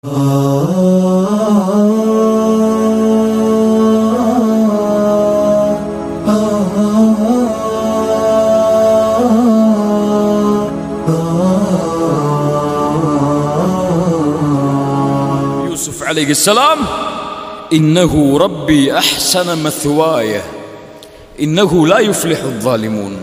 யூசுப் அலைஹிஸ்ஸலாம் இன்னஹு ரப்பி அஹ்சன மத்வாய இன்னஹு லா யுஃப்லிஹு ظالمون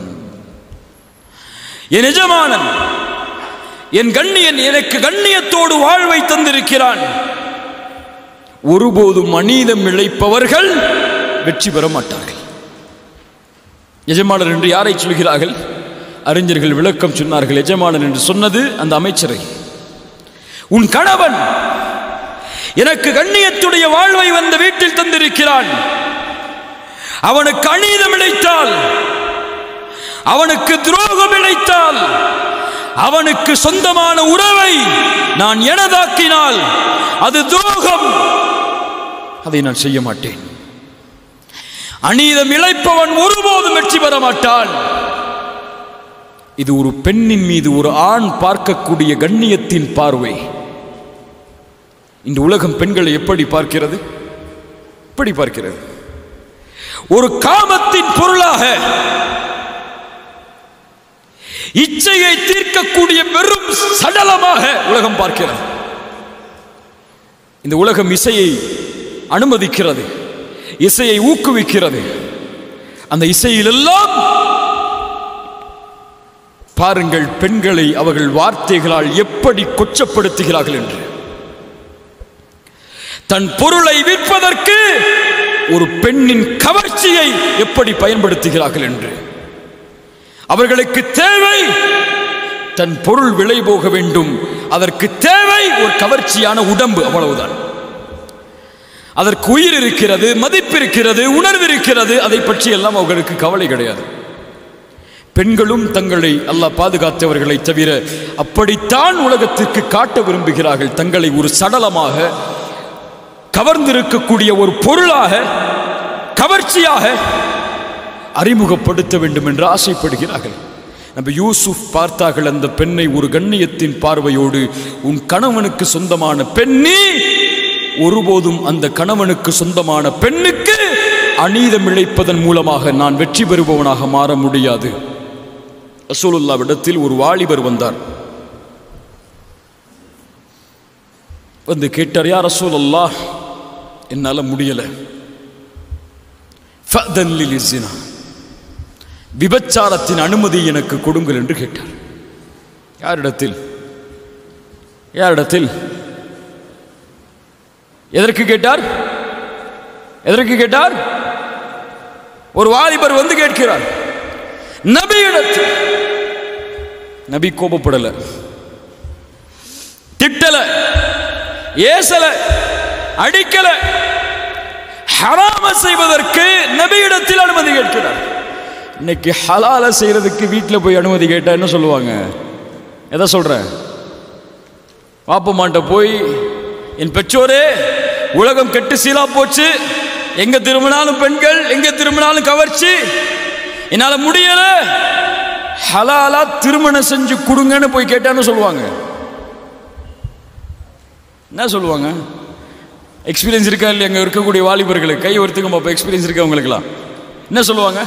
என் எஜமானன் என் கண்ணியன் எனக்கு கண்ணியத்தோடு வாழ்வை தந்திருக்கிறான் ஒருபோதும் அநீதம் இழைப்பவர்கள் வெற்றி பெற மாட்டார்கள் எஜமானர் என்று யாரை சொல்கிறார்கள் அறிஞர்கள் விளக்கம் சொன்னார்கள் எஜமானன் என்று சொன்னது அந்த அமைச்சரை உன் கணவன் எனக்கு கண்ணியத்துடைய வாழ்வை வந்த வீட்டில் தந்திருக்கிறான் அவனுக்கு அநீதம் இழைத்தால் அவனுக்கு துரோகம் இழைத்தால் அவனுக்கு சொந்தமான உறவை நான் எனதாக்கினால் அது துரோகம் அதை நான் செய்ய மாட்டேன் அநீதம் இழைப்பவன் ஒருபோதும் வெற்றி பெற மாட்டான் இது ஒரு பெண்ணின் மீது ஒரு ஆண் பார்க்கக்கூடிய கண்ணியத்தின் பார்வை இந்த உலகம் பெண்களை எப்படி பார்க்கிறது எப்படி பார்க்கிறது ஒரு காமத்தின் பொருளாக இச்சையை தீர்க்கக்கூடிய வெறும் சடலமாக உலகம் பார்க்கிறது இந்த உலகம் இசையை அனுமதிக்கிறது இசையை ஊக்குவிக்கிறது அந்த இசையிலெல்லாம் பாருங்கள் பெண்களை அவர்கள் வார்த்தைகளால் எப்படி கொச்சப்படுத்துகிறார்கள் என்று தன் பொருளை விற்பதற்கு ஒரு பெண்ணின் கவர்ச்சியை எப்படி பயன்படுத்துகிறார்கள் என்று அவர்களுக்கு தேவை தன் பொருள் விலை போக வேண்டும் அதற்கு தேவை ஒரு கவர்ச்சியான உடம்பு அவ்வளவுதான் அதற்கு உயிர் இருக்கிறது மதிப்பு இருக்கிறது உணர்வு இருக்கிறது அதை பற்றி எல்லாம் அவர்களுக்கு கவலை கிடையாது பெண்களும் தங்களை அல்லாஹ் பாதுகாத்தவர்களை தவிர அப்படித்தான் உலகத்திற்கு காட்ட விரும்புகிறார்கள் தங்களை ஒரு சடலமாக கவர்ந்திருக்கக்கூடிய ஒரு பொருளாக கவர்ச்சியாக அறிமுகப்படுத்த வேண்டும் என்று ஆசைப்படுகிறார்கள் நம்ம யூசுப் பார்த்தார்கள் அந்த பெண்ணை ஒரு கண்ணியத்தின் பார்வையோடு உன் கணவனுக்கு சொந்தமான பெண்ணி ஒருபோதும் அந்த கணவனுக்கு சொந்தமான பெண்ணுக்கு அநீதம் இழைப்பதன் மூலமாக நான் வெற்றி பெறுபவனாக மாற முடியாது ரசூலுல்லாவிடத்தில் ஒரு வாலிபர் வந்தார் வந்து கேட்டார் யார் ரசூல் என்னால் முடியலை ஃபஅதன் லில் ஸினா. விபச்சாரத்தின் அனுமதி எனக்கு கொடுங்கள் என்று கேட்டார் யாரிடத்தில் யாரிடத்தில் எதற்கு கேட்டார் எதற்கு கேட்டார் ஒரு வாலிபர் வந்து கேட்கிறார் நபியிடத்தில் நபி கோபப்படல திட்டல ஏசல அடிக்கல ஹராம செய்வதற்கு நபியிடத்தில் அனுமதி கேட்கிறார் இன்னைக்கு ஹலால செய்யறதுக்கு வீட்டில் போய் அனுமதி கேட்டா என்ன சொல்லுவாங்க எதை சொல்ற வாப்பமாட்ட போய் என் பெற்றோரே உலகம் கெட்டு சீலா போச்சு எங்க திரும்பினாலும் பெண்கள் எங்க திரும்பினாலும் கவர்ச்சி என்னால முடியல ஹலாலா திருமணம் செஞ்சு கொடுங்கன்னு போய் கேட்டான்னு சொல்லுவாங்க என்ன சொல்லுவாங்க எக்ஸ்பீரியன்ஸ் இருக்கா இல்லையா அங்கே இருக்கக்கூடிய வாலிபர்களுக்கு கை ஒருத்துக்கும் பார்ப்போம் எக்ஸ்பீரியன்ஸ் இருக்கா உங்களுக்குலாம் என்ன சொல்லுவாங்க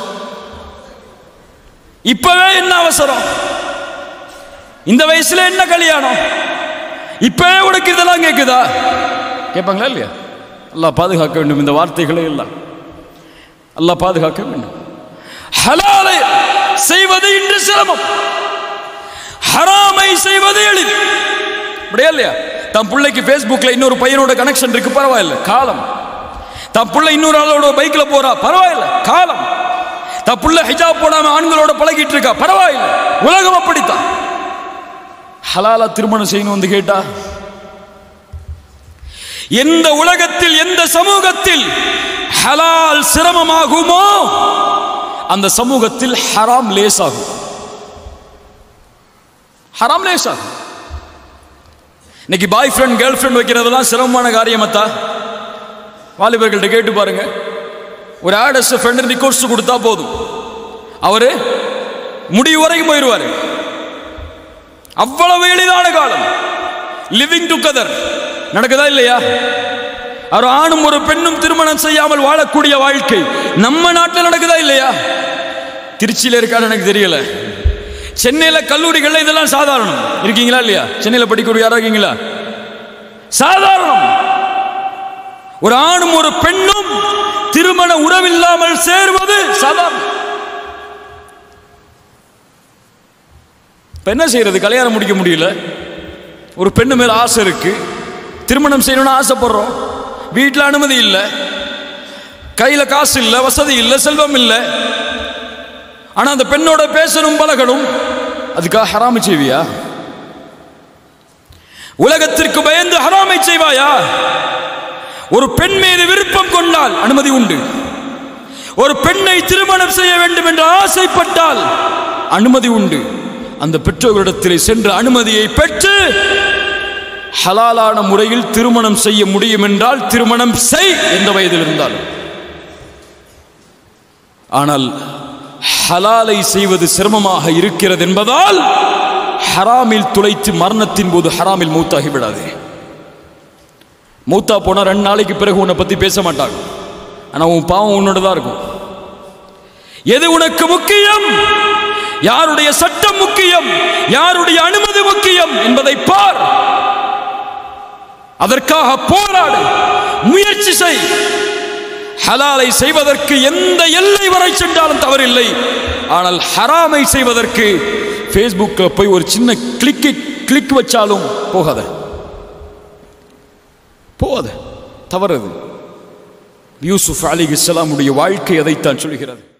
இப்பவே என்ன அவசரம் இந்த வயசுல என்ன கல்யாணம் இப்பவே உனக்கு இதெல்லாம் கேட்குதா கேட்பாங்களா இல்லையா அல்லாஹ் பாதுகாக்க வேண்டும் இந்த வார்த்தைகளே எல்லாம் அல்லாஹ் பாதுகாக்க வேண்டும் ஹலாலை செய்வது இன்று சிரமம் ஹராமை செய்வது எளிது அப்படியா இல்லையா தன் பிள்ளைக்கு ஃபேஸ்புக்கில் இன்னொரு பையனோட கனெக்ஷன் இருக்கு பரவாயில்ல காலம் தன் பிள்ளை இன்னொரு ஆளோட பைக்ல போறா பரவாயில்ல காலம் தன் பிள்ளை ஹிஜாப் போடாம ஆண்களோட பழகிட்டு இருக்கா பரவாயில்ல உலகம் அப்படித்தான் ஹலாலா திருமணம் செய்யணும் வந்து கேட்டா எந்த உலகத்தில் எந்த சமூகத்தில் ஹலால் சிரமமாகுமோ அந்த சமூகத்தில் ஹராம் லேசாகும் ஹராம் லேசாகும் இன்னைக்கு பாய் ஃப்ரெண்ட் கேர்ள் ஃப்ரெண்ட் வைக்கிறதெல்லாம் சிரமமான காரியமத்தா வாலிபர்கள்ட்ட கேட்டு பாருங்க ஒரு ஆடஸ் ஃப்ரெண்ட் ரிக்வஸ்ட் கொடுத்தா போதும் அவரு முடிவு வரைக்கும் போயிடுவாரு அவ்வளவு எளிதான காலம் லிவிங் டுகெதர் நடக்குதா இல்லையா ஒரு ஆணும் ஒரு பெண்ணும் திருமணம் செய்யாமல் வாழக்கூடிய வாழ்க்கை நம்ம நாட்டில் நடக்குதா இல்லையா திருச்சியில் இருக்கான்னு எனக்கு தெரியல சென்னையில் கல்லூரிகளில் இதெல்லாம் சாதாரணம் இருக்கீங்களா இல்லையா சென்னையில் படிக்கக்கூடிய யாரா இருக்கீங்களா சாதாரணம் ஒரு ஆணும் ஒரு பெண்ணும் திருமண உறவில்லாமல் சேர்வது சாதாரணம் இப்ப என்ன செய்யறது கல்யாணம் முடிக்க முடியல ஒரு பெண்ணு மேல ஆசை இருக்கு திருமணம் செய்யணும்னு ஆசைப்படுறோம் வீட்டில் அனுமதி இல்லை கையில காசு இல்லை வசதி இல்லை செல்வம் இல்லை ஆனா அந்த பெண்ணோட பேசணும் பழகணும் அதுக்காக ஹராமி செய்வியா உலகத்திற்கு பயந்து ஹராமை செய்வாயா ஒரு பெண் மீது விருப்பம் கொண்டால் அனுமதி உண்டு ஒரு பெண்ணை திருமணம் செய்ய வேண்டும் என்று ஆசைப்பட்டால் அனுமதி உண்டு அந்த பெற்றோர்களிடத்தில் சென்று அனுமதியை பெற்று ஹலாலான முறையில் திருமணம் செய்ய முடியும் என்றால் திருமணம் செய் எந்த வயதில் இருந்தாலும் ஆனால் ஹலாலை செய்வது சிரமமாக இருக்கிறது என்பதால் ஹராமில் துளைத்து மரணத்தின் போது ஹராமில் மூத்தாகி விடாதே மூத்தா போனா ரெண்டு நாளைக்கு பிறகு உன்னை பத்தி பேச மாட்டாங்க ஆனா உன் பாவம் உன்னோட தான் இருக்கும் எது உனக்கு முக்கியம் யாருடைய சட்டம் முக்கியம் யாருடைய அனுமதி முக்கியம் என்பதை பார் அதற்காக போராடு முயற்சி செய் ஹலாலை செய்வதற்கு எந்த எல்லை வரை சென்றாலும் தவறில்லை ஆனால் ஹராமை செய்வதற்கு ஃபேஸ்புக்கில் போய் ஒரு சின்ன கிளிக் கிளிக் வச்சாலும் போகாத போகாத தவறது யூசுப் அலி இஸ்லாமுடைய வாழ்க்கை அதைத்தான் சொல்கிறது